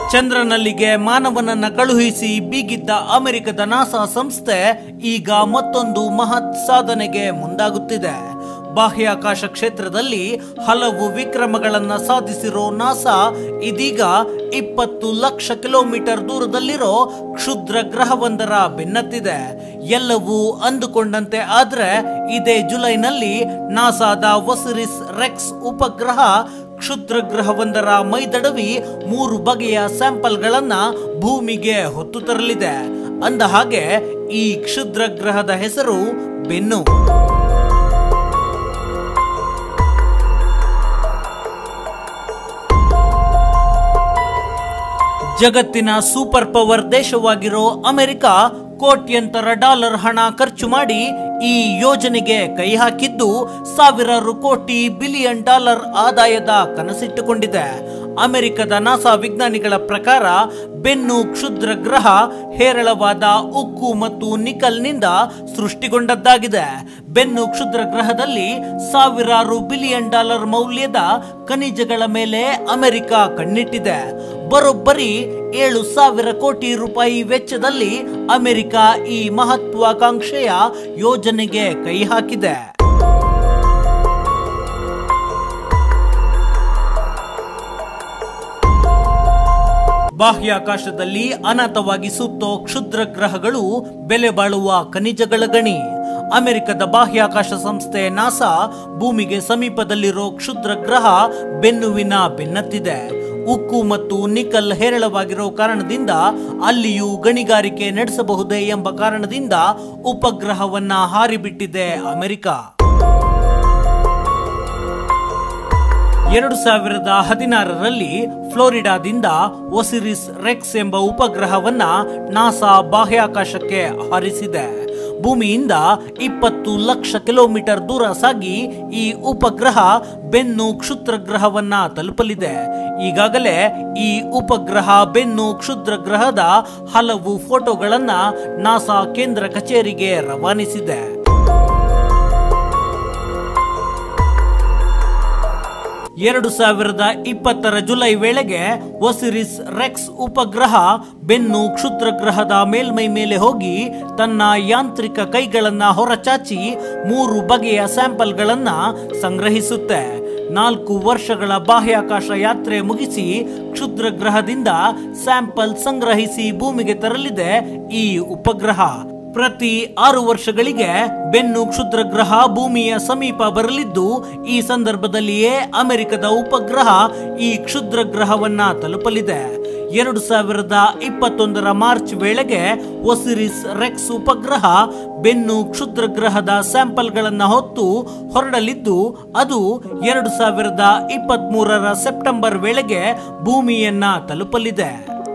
ಚಂದ್ರನಲ್ಲಿಗೆ ಮಾನವನನ್ನ ಕಳುಹಿಸಿ ಬೀಗಿದ್ದ ಅಮೆರಿಕದ ನಾಸಾ ಸಂಸ್ಥೆ ಈಗ ಮತ್ತೊಂದು ಮಹತ್ ಸಾಧನೆಗೆ ಮುಂದಾಗುತ್ತಿದೆ ಬಾಹ್ಯಾಕಾಶ ಕ್ಷೇತ್ರದಲ್ಲಿ ಹಲವು ವಿಕ್ರಮಗಳನ್ನ ಸಾಧಿಸಿರೋ ನಾಸಾ ಇದೀಗ ಇಪ್ಪತ್ತು ಲಕ್ಷ ಕಿಲೋಮೀಟರ್ ದೂರದಲ್ಲಿರೋ ಕ್ಷುದ್ರ ಗ್ರಹವೊಂದರ ಬೆನ್ನತ್ತಿದೆ ಎಲ್ಲವೂ ಅಂದುಕೊಂಡಂತೆ ಆದ್ರೆ ಇದೇ ಜುಲೈನಲ್ಲಿ ನಾಸಾದ ಒಸಿರಿಸ್ ರೆಕ್ಸ್ ಉಪಗ್ರಹ ಕ್ಷುದ್ರ ಗ್ರಹವೊಂದರ ಮೈದಡವಿ ಮೂರು ಬಗೆಯ ಸ್ಯಾಂಪಲ್ಗಳನ್ನ ಭೂಮಿಗೆ ಹೊತ್ತು ತರಲಿದೆ ಅಂದ ಹಾಗೆ ಈ ಕ್ಷುದ್ರ ಗ್ರಹದ ಹೆಸರು ಬೆನ್ನು ಜಗತ್ತಿನ ಸೂಪರ್ ಪವರ್ ದೇಶವಾಗಿರೋ ಅಮೆರಿಕ ಕೋಟ್ಯಂತರ ಡಾಲರ್ ಹಣ ಖರ್ಚು ಮಾಡಿ ಈ ಯೋಜನೆಗೆ ಕೈ ಹಾಕಿದ್ದು ಸಾವಿರಾರು ಕೋಟಿ ಬಿಲಿಯನ್ ಡಾಲರ್ ಆದಾಯದ ಕನಸಿಟ್ಟುಕೊಂಡಿದೆ ಅಮೆರಿಕದ ನಾಸಾ ವಿಜ್ಞಾನಿಗಳ ಪ್ರಕಾರ ಬೆನ್ನು ಕ್ಷುದ್ರ ಗ್ರಹ ಹೇರಳವಾದ ಉಕ್ಕು ಮತ್ತು ನಿಕಲ್ನಿಂದ ಸೃಷ್ಟಿಗೊಂಡದ್ದಾಗಿದೆ ಬೆನ್ನು ಕ್ಷುದ್ರ ಗ್ರಹದಲ್ಲಿ ಸಾವಿರಾರು ಬಿಲಿಯನ್ ಡಾಲರ್ ಮೌಲ್ಯದ ಖನಿಜಗಳ ಮೇಲೆ ಅಮೆರಿಕ ಕಣ್ಣಿಟ್ಟಿದೆ ಬರೋಬ್ಬರಿ ಏಳು ಸಾವಿರ ಕೋಟಿ ರೂಪಾಯಿ ವೆಚ್ಚದಲ್ಲಿ ಅಮೆರಿಕ ಈ ಮಹತ್ವಾಕಾಂಕ್ಷೆಯ ಯೋಜನೆಗೆ ಕೈ ಹಾಕಿದೆ ಬಾಹ್ಯಾಕಾಶದಲ್ಲಿ ಅನಾಥವಾಗಿ ಸುತ್ತೋ ಕ್ಷುದ್ರ ಗ್ರಹಗಳು ಬೆಲೆ ಬಾಳುವ ಖನಿಜಗಳ ಗಣಿ ಅಮೆರಿಕದ ಬಾಹ್ಯಾಕಾಶ ಸಂಸ್ಥೆ ನಾಸಾ ಭೂಮಿಗೆ ಸಮೀಪದಲ್ಲಿರೋ ಕ್ಷುದ್ರ ಗ್ರಹ ಬೆನ್ನುವಿನ ಬೆನ್ನತ್ತಿದೆ ಉಕ್ಕು ಮತ್ತು ನಿಕಲ್ ಹೇರಳವಾಗಿರೋ ಕಾರಣದಿಂದ ಅಲ್ಲಿಯೂ ಗಣಿಗಾರಿಕೆ ನಡೆಸಬಹುದೇ ಎಂಬ ಕಾರಣದಿಂದ ಉಪಗ್ರಹವನ್ನ ಹಾರಿಬಿಟ್ಟಿದೆ ಅಮೆರಿಕ ಎರಡು ಸಾವಿರದ ಹದಿನಾರರಲ್ಲಿ ಫ್ಲೋರಿಡಾದಿಂದ ಒಸಿರಿಸ್ ರೆಕ್ಸ್ ಎಂಬ ಉಪಗ್ರಹವನ್ನ ನಾಸಾ ಬಾಹ್ಯಾಕಾಶಕ್ಕೆ ಹಾರಿಸಿದೆ ಭೂಮಿಯಿಂದ ಇಪ್ಪತ್ತು ಲಕ್ಷ ಕಿಲೋಮೀಟರ್ ದೂರ ಸಾಗಿ ಈ ಉಪಗ್ರಹ ಬೆನ್ನು ಕ್ಷುದ್ರ ಗ್ರಹವನ್ನ ತಲುಪಲಿದೆ ಈಗಾಗಲೇ ಈ ಉಪಗ್ರಹ ಬೆನ್ನು ಕ್ಷುದ್ರ ಗ್ರಹದ ಹಲವು ಫೋಟೋಗಳನ್ನ ನಾಸಾ ಕೇಂದ್ರ ಕಚೇರಿಗೆ ರವಾನಿಸಿದೆ ಎರಡು ಸಾವಿರದ ಇಪ್ಪತ್ತರ ಜುಲೈ ವೇಳೆಗೆ ಒಸಿರಿಸ್ ರೆಕ್ಸ್ ಉಪಗ್ರಹ ಬೆನ್ನು ಕ್ಷುದ್ರ ಗ್ರಹದ ಮೇಲ್ಮೈ ಮೇಲೆ ಹೋಗಿ ತನ್ನ ಯಾಂತ್ರಿಕ ಕೈಗಳನ್ನ ಹೊರಚಾಚಿ ಮೂರು ಬಗೆಯ ಸ್ಯಾಂಪಲ್ಗಳನ್ನ ಸಂಗ್ರಹಿಸುತ್ತೆ ನಾಲ್ಕು ವರ್ಷಗಳ ಬಾಹ್ಯಾಕಾಶ ಯಾತ್ರೆ ಮುಗಿಸಿ ಕ್ಷುದ್ರ ಗ್ರಹದಿಂದ ಸ್ಯಾಂಪಲ್ ಸಂಗ್ರಹಿಸಿ ಭೂಮಿಗೆ ತರಲಿದೆ ಈ ಉಪಗ್ರಹ ಪ್ರತಿ ಆರು ವರ್ಷಗಳಿಗೆ ಬೆನ್ನು ಕ್ಷುದ್ರ ಗ್ರಹ ಭೂಮಿಯ ಸಮೀಪ ಬರಲಿದ್ದು ಈ ಸಂದರ್ಭದಲ್ಲಿಯೇ ಅಮೆರಿಕದ ಉಪಗ್ರಹ ಈ ಕ್ಷುದ್ರ ಗ್ರಹವನ್ನ ತಲುಪಲಿದೆ ಎರಡು ಸಾವಿರದ ಇಪ್ಪತ್ತೊಂದರ ಮಾರ್ಚ್ ವೇಳೆಗೆ ಒಸಿರಿಸ್ ರೆಕ್ಸ್ ಉಪಗ್ರಹ ಬೆನ್ನು ಕ್ಷುದ್ರ ಗ್ರಹದ ಸ್ಯಾಂಪಲ್ಗಳನ್ನ ಹೊತ್ತು ಹೊರಡಲಿದ್ದು ಅದು ಎರಡು ಸಾವಿರದ ಇಪ್ಪತ್ತ್ ಮೂರರ ಸೆಪ್ಟೆಂಬರ್ ವೇಳೆಗೆ ಭೂಮಿಯನ್ನ ತಲುಪಲಿದೆ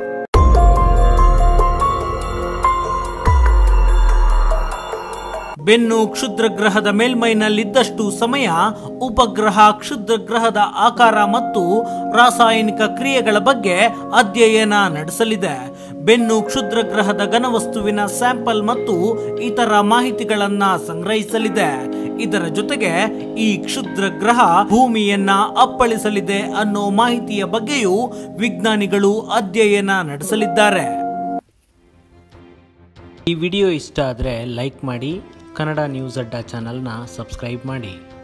ಬೆನ್ನು ಕ್ಷುದ್ರ ಗ್ರಹದ ಮೇಲ್ಮೈನಲ್ಲಿದ್ದಷ್ಟು ಸಮಯ ಉಪಗ್ರಹ ಕ್ಷುದ್ರ ಗ್ರಹದ ಆಕಾರ ಮತ್ತು ರಾಸಾಯನಿಕ ಕ್ರಿಯೆಗಳ ಬಗ್ಗೆ ಅಧ್ಯಯನ ನಡೆಸಲಿದೆ ಬೆನ್ನು ಕ್ಷುದ್ರ ಗ್ರಹದ ಘನವಸ್ತುವಿನ ಸ್ಯಾಂಪಲ್ ಮತ್ತು ಇತರ ಮಾಹಿತಿಗಳನ್ನ ಸಂಗ್ರಹಿಸಲಿದೆ ಇದರ ಜೊತೆಗೆ ಈ ಕ್ಷುದ್ರ ಗ್ರಹ ಭೂಮಿಯನ್ನ ಅಪ್ಪಳಿಸಲಿದೆ ಅನ್ನೋ ಮಾಹಿತಿಯ ಬಗ್ಗೆಯೂ ವಿಜ್ಞಾನಿಗಳು ಅಧ್ಯಯನ ನಡೆಸಲಿದ್ದಾರೆ ಈ ವಿಡಿಯೋ ಇಷ್ಟ ಆದರೆ ಲೈಕ್ ಮಾಡಿ ಕನ್ನಡ ನ್ಯೂಸ್ ಅಡ್ಡ ಚಾನಲ್ನ ಸಬ್ಸ್ಕ್ರೈಬ್ ಮಾಡಿ